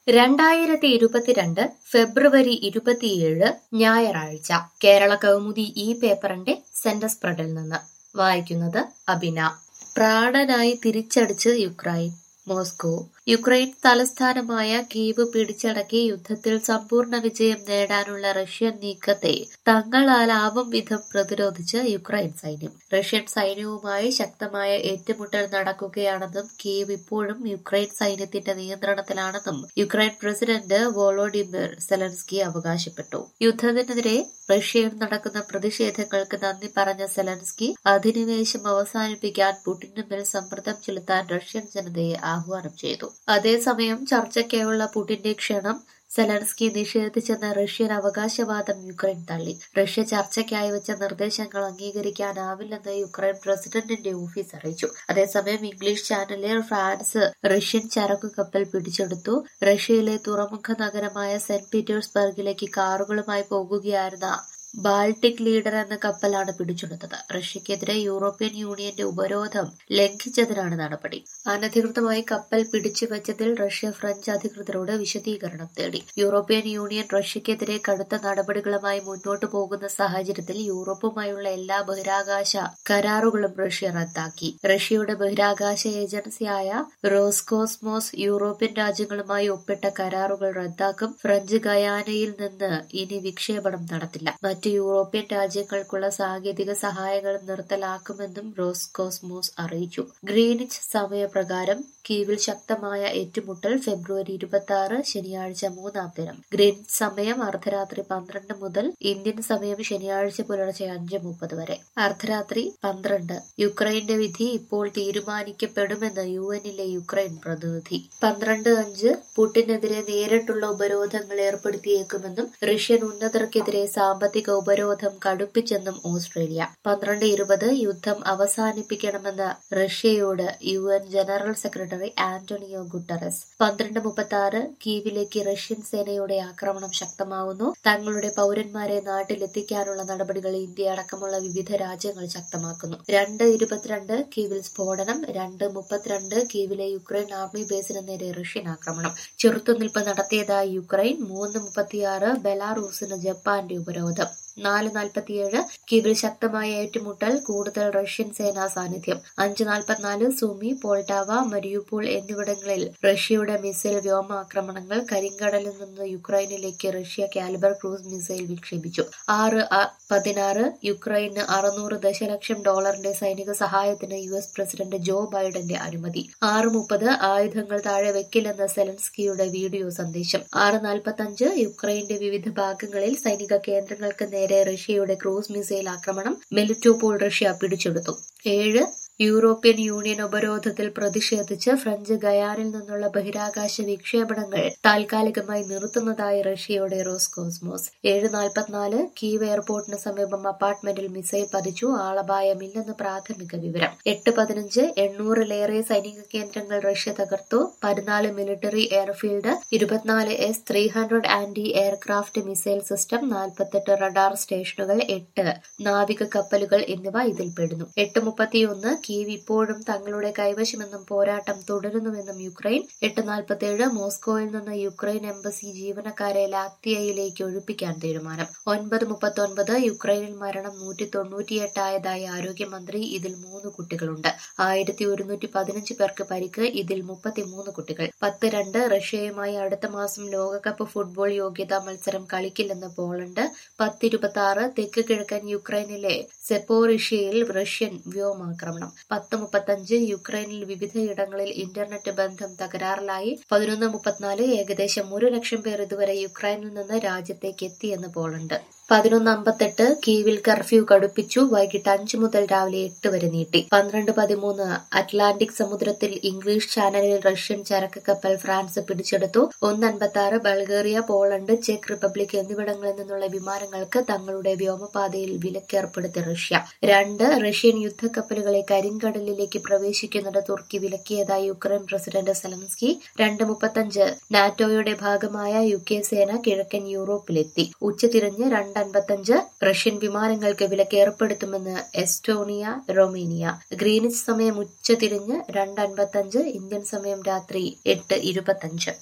രണ്ടായിരത്തി ഇരുപത്തിരണ്ട് ഫെബ്രുവരി ഇരുപത്തിയേഴ് ഞായറാഴ്ച കേരള കൗമുദി ഈ പേപ്പറിന്റെ സെന്റർ സ്പ്രെഡിൽ നിന്ന് വായിക്കുന്നത് അബിന പ്രാണനായി തിരിച്ചടിച്ച് യുക്രൈൻ മോസ്കോ യുക്രൈൻ തലസ്ഥാനമായ കീവ് പിടിച്ചടക്കി യുദ്ധത്തിൽ സമ്പൂർണ്ണ വിജയം നേടാനുള്ള റഷ്യൻ നീക്കത്തെ തങ്ങളാലാവും വിധം പ്രതിരോധിച്ച് യുക്രൈൻ സൈന്യം റഷ്യൻ സൈന്യവുമായി ശക്തമായ ഏറ്റുമുട്ടൽ നടക്കുകയാണെന്നും കീവ് ഇപ്പോഴും യുക്രൈൻ സൈന്യത്തിന്റെ നിയന്ത്രണത്തിലാണെന്നും യുക്രൈൻ പ്രസിഡന്റ് വോളോഡിമിർ സെലൻസ്കി അവകാശപ്പെട്ടു യുദ്ധത്തിനെതിരെ റഷ്യയിൽ നടക്കുന്ന പ്രതിഷേധങ്ങൾക്ക് നന്ദി പറഞ്ഞ സെലൻസ്കി അധിനിവേശം അവസാനിപ്പിക്കാൻ പുടിനുമേൽ സമ്മർദ്ദം ചെലുത്താൻ റഷ്യൻ ജനതയെ ആഹ്വാനം ചെയ്തു അതേസമയം ചർച്ചയ്ക്കായുള്ള പുടിന്റെ ക്ഷണം സെലൻസ്കി നിഷേധിച്ചെന്ന റഷ്യൻ അവകാശവാദം യുക്രൈൻ തള്ളി റഷ്യ ചർച്ചയ്ക്കായി വെച്ച നിർദ്ദേശങ്ങൾ അംഗീകരിക്കാനാവില്ലെന്ന് യുക്രൈൻ പ്രസിഡന്റിന്റെ ഓഫീസ് അറിയിച്ചു അതേസമയം ഇംഗ്ലീഷ് ചാനലിൽ ഫ്രാൻസ് റഷ്യൻ ചരക്കു കപ്പൽ പിടിച്ചെടുത്തു റഷ്യയിലെ തുറമുഖ നഗരമായ സെന്റ് പീറ്റേഴ്സ്ബർഗിലേക്ക് കാറുകളുമായി പോകുകയായിരുന്ന ബാൾട്ടിക് ലീഡർ എന്ന കപ്പലാണ് പിടിച്ചെടുത്തത് റഷ്യക്കെതിരെ യൂറോപ്യൻ യൂണിയന്റെ ഉപരോധം ലംഘിച്ചതിനാണ് നടപടി അനധികൃതമായി കപ്പൽ പിടിച്ചു വെച്ചതിൽ റഷ്യ ഫ്രഞ്ച് അധികൃതരോട് വിശദീകരണം തേടി യൂറോപ്യൻ യൂണിയൻ റഷ്യക്കെതിരെ കടുത്ത നടപടികളുമായി മുന്നോട്ടു പോകുന്ന സാഹചര്യത്തിൽ യൂറോപ്പുമായുള്ള എല്ലാ ബഹിരാകാശ കരാറുകളും റഷ്യ റദ്ദാക്കി റഷ്യയുടെ ബഹിരാകാശ ഏജൻസിയായ റോസ്കോസ്മോസ് യൂറോപ്യൻ രാജ്യങ്ങളുമായി ഒപ്പിട്ട കരാറുകൾ റദ്ദാക്കും ഫ്രഞ്ച് ഗയാനയിൽ നിന്ന് ഇനി വിക്ഷേപണം നടത്തില്ല മറ്റ് യൂറോപ്യൻ രാജ്യങ്ങൾക്കുള്ള സാങ്കേതിക സഹായങ്ങളും നിർത്തലാക്കുമെന്നും റോസ്കോസ്മോസ് അറിയിച്ചു ഗ്രീനിച്ച് സമയപ്രകാരം കീവിൽ ശക്തമായ ഏറ്റുമുട്ടൽ ഫെബ്രുവരി ഇരുപത്തി ആറ് ശനിയാഴ്ച മൂന്നാം ദിനം ഗ്രീനിച്ച് സമയം അർദ്ധരാത്രി പന്ത്രണ്ട് മുതൽ ഇന്ത്യൻ സമയം ശനിയാഴ്ച പുലർച്ചെ അഞ്ച് മുപ്പത് വരെ അർദ്ധരാത്രി പന്ത്രണ്ട് യുക്രൈന്റെ വിധി ഇപ്പോൾ തീരുമാനിക്കപ്പെടുമെന്ന് യു എന്നിലെ യുക്രൈൻ പ്രതിനിധി പന്ത്രണ്ട് അഞ്ച് പുടിനെതിരെ നേരിട്ടുള്ള ഉപരോധങ്ങൾ ഏർപ്പെടുത്തിയേക്കുമെന്നും റഷ്യൻ ഉന്നതർക്കെതിരെ സാമ്പത്തിക ഉപരോധം കടുപ്പിച്ചെന്നും ഓസ്ട്രേലിയ പന്ത്രണ്ട് ഇരുപത് യുദ്ധം അവസാനിപ്പിക്കണമെന്ന് റഷ്യയോട് U N general secretary Antonio Guterres പന്ത്രണ്ട് മുപ്പത്തി ആറ് കീവിലേക്ക് റഷ്യൻ സേനയുടെ ആക്രമണം ശക്തമാവുന്നു തങ്ങളുടെ പൗരന്മാരെ നാട്ടിലെത്തിക്കാനുള്ള നടപടികൾ ഇന്ത്യ അടക്കമുള്ള വിവിധ രാജ്യങ്ങൾ ശക്തമാക്കുന്നു രണ്ട് ഇരുപത്തിരണ്ട് കീവിൽ സ്ഫോടനം രണ്ട് മുപ്പത്തിരണ്ട് കീവിലെ യുക്രൈൻ ആർമി ബേസിന് നേരെ റഷ്യൻ ആക്രമണം ചെറുത്തുനിൽപ്പ് നടത്തിയതായി യുക്രൈൻ മൂന്ന് മുപ്പത്തിയാറ് ബെലാറൂസിന് ജപ്പാന്റെ ഉപരോധം നാല് നാൽപ്പത്തിയേഴ് കീവിൽ ശക്തമായ ഏറ്റുമുട്ടൽ കൂടുതൽ റഷ്യൻ സേനാ സാന്നിധ്യം അഞ്ച് നാൽപ്പത്തിനാല് സുമി പോൾട്ടാവ മരിയുപോൾ എന്നിവിടങ്ങളിൽ റഷ്യയുടെ മിസൈൽ വ്യോമാക്രമണങ്ങൾ കരിങ്കടലിൽ നിന്ന് യുക്രൈനിലേക്ക് റഷ്യ കാലിബർ ക്രൂസ് മിസൈൽ വിക്ഷേപിച്ചു ആറ് പതിനാറ് യുക്രൈന് അറുന്നൂറ് ദശലക്ഷം ഡോളറിന്റെ സൈനിക സഹായത്തിന് യു എസ് പ്രസിഡന്റ് ജോ ബൈഡന്റെ അനുമതി ആറ് മുപ്പത് ആയുധങ്ങൾ താഴെ വെക്കില്ലെന്ന സെലൻസ്കിയുടെ വീഡിയോ സന്ദേശം ആറ് നാൽപ്പത്തഞ്ച് യുക്രൈന്റെ വിവിധ ഭാഗങ്ങളിൽ സൈനിക കേന്ദ്രങ്ങൾക്ക് നേരെ റഷ്യയുടെ ക്രൂസ് മിസൈൽ ആക്രമണം മെലിറ്റോപോൾ റഷ്യ പിടിച്ചെടുത്തു ഏഴ് യൂറോപ്യൻ യൂണിയൻ ഉപരോധത്തിൽ പ്രതിഷേധിച്ച് ഫ്രഞ്ച് ഗയാനിൽ നിന്നുള്ള ബഹിരാകാശ വിക്ഷേപണങ്ങൾ താൽക്കാലികമായി നിർത്തുന്നതായി റഷ്യയുടെ റോസ്കോസ്മോസ് ഏഴ് നാൽപ്പത്തിനാല് കീവ് എയർപോർട്ടിന് സമീപം അപ്പാർട്ട്മെന്റിൽ മിസൈൽ പതിച്ചു ആളപായമില്ലെന്ന് പ്രാഥമിക വിവരം എട്ട് പതിനഞ്ച് എണ്ണൂറിലേറെ സൈനിക കേന്ദ്രങ്ങൾ റഷ്യ തകർത്തു പതിനാല് മിലിറ്ററി എയർഫീൽഡ് ഇരുപത്തിനാല് S three hundred anti aircraft missile system നാൽപ്പത്തെട്ട് റഡാർ സ്റ്റേഷനുകൾ എട്ട് നാവിക കപ്പലുകൾ എന്നിവ ഇതിൽപ്പെടുന്നു എട്ട് മുപ്പത്തിയൊന്ന് കീവ് ഇപ്പോഴും തങ്ങളുടെ കൈവശമെന്നും പോരാട്ടം തുടരുന്നുവെന്നും യുക്രൈൻ എട്ട് നാൽപ്പത്തിയേഴ് മോസ്കോയിൽ നിന്ന് യുക്രൈൻ എംബസി ജീവനക്കാരെ ലാക്തിയയിലേക്ക് ഒഴിപ്പിക്കാൻ തീരുമാനം ഒൻപത് മുപ്പത്തൊൻപത് യുക്രൈനിൽ മരണം നൂറ്റി തൊണ്ണൂറ്റിയെട്ടായതായി ആരോഗ്യമന്ത്രി ഇതിൽ മൂന്ന് കുട്ടികളുണ്ട് ആയിരത്തി ഒരുന്നൂറ്റി പതിനഞ്ച് പേർക്ക് പരിക്ക് ഇതിൽ മുപ്പത്തിമൂന്ന് കുട്ടികൾ പത്ത് രണ്ട് റഷ്യയുമായി അടുത്ത മാസം ലോകകപ്പ് ഫുട്ബോൾ യോഗ്യതാ മത്സരം കളിക്കില്ലെന്ന് പോളണ്ട് പത്തിരുപത്തി ആറ് തെക്ക് കിഴക്കൻ യുക്രൈനിലെ സെപ്പോറിഷ്യയിൽ റഷ്യൻ വ്യോമാക്രമണം പത്ത് മുപ്പത്തഞ്ച് യുക്രൈനിൽ വിവിധയിടങ്ങളിൽ ഇന്റർനെറ്റ് ബന്ധം തകരാറിലായി പതിനൊന്ന് മുപ്പത്തിനാല് ഏകദേശം ഒരു ലക്ഷം പേർ ഇതുവരെ യുക്രൈനിൽ നിന്ന് രാജ്യത്തേക്ക് എത്തിയെന്ന് പോളണ്ട് പതിനൊന്ന് അമ്പത്തെട്ട് കീവിൽ കർഫ്യൂ കടുപ്പിച്ചു വൈകിട്ട് അഞ്ചു മുതൽ രാവിലെ എട്ട് വരെ നീട്ടി പന്ത്രണ്ട് പതിമൂന്ന് അറ്റ്ലാന്റിക് സമുദ്രത്തിൽ ഇംഗ്ലീഷ് ചാനലിൽ റഷ്യൻ ചരക്ക് കപ്പൽ ഫ്രാൻസ് പിടിച്ചെടുത്തു ഒന്ന് അൻപത്തി ആറ് ബൾഗേറിയ പോളണ്ട് ചെക്ക് റിപ്പബ്ലിക് എന്നിവിടങ്ങളിൽ നിന്നുള്ള വിമാനങ്ങൾക്ക് തങ്ങളുടെ വ്യോമപാതയിൽ വിലക്കേർപ്പെടുത്തി റഷ്യ രണ്ട് റഷ്യൻ യുദ്ധക്കപ്പലുകളെ കരിങ്കടലിലേക്ക് പ്രവേശിക്കുന്നത് തുർക്കി വിലക്കിയതായി യുക്രൈൻ പ്രസിഡന്റ് സെലൻസ്കി രണ്ട് മുപ്പത്തഞ്ച് നാറ്റോയുടെ ഭാഗമായ യു കെ സേന കിഴക്കൻ യൂറോപ്പിലെത്തി ഉച്ചതിരിഞ്ഞ് രണ്ട് അൻപത്തഞ്ച് റഷ്യൻ വിമാനങ്ങൾക്ക് വിലക്ക് ഏർപ്പെടുത്തുമെന്ന് എസ്റ്റോണിയ റൊമേനിയ ഗ്രീനിച്ച് സമയം ഉച്ചതിരിഞ്ഞ് രണ്ട് അൻപത്തഞ്ച് ഇന്ത്യൻ സമയം രാത്രി എട്ട് ഇരുപത്തഞ്ച്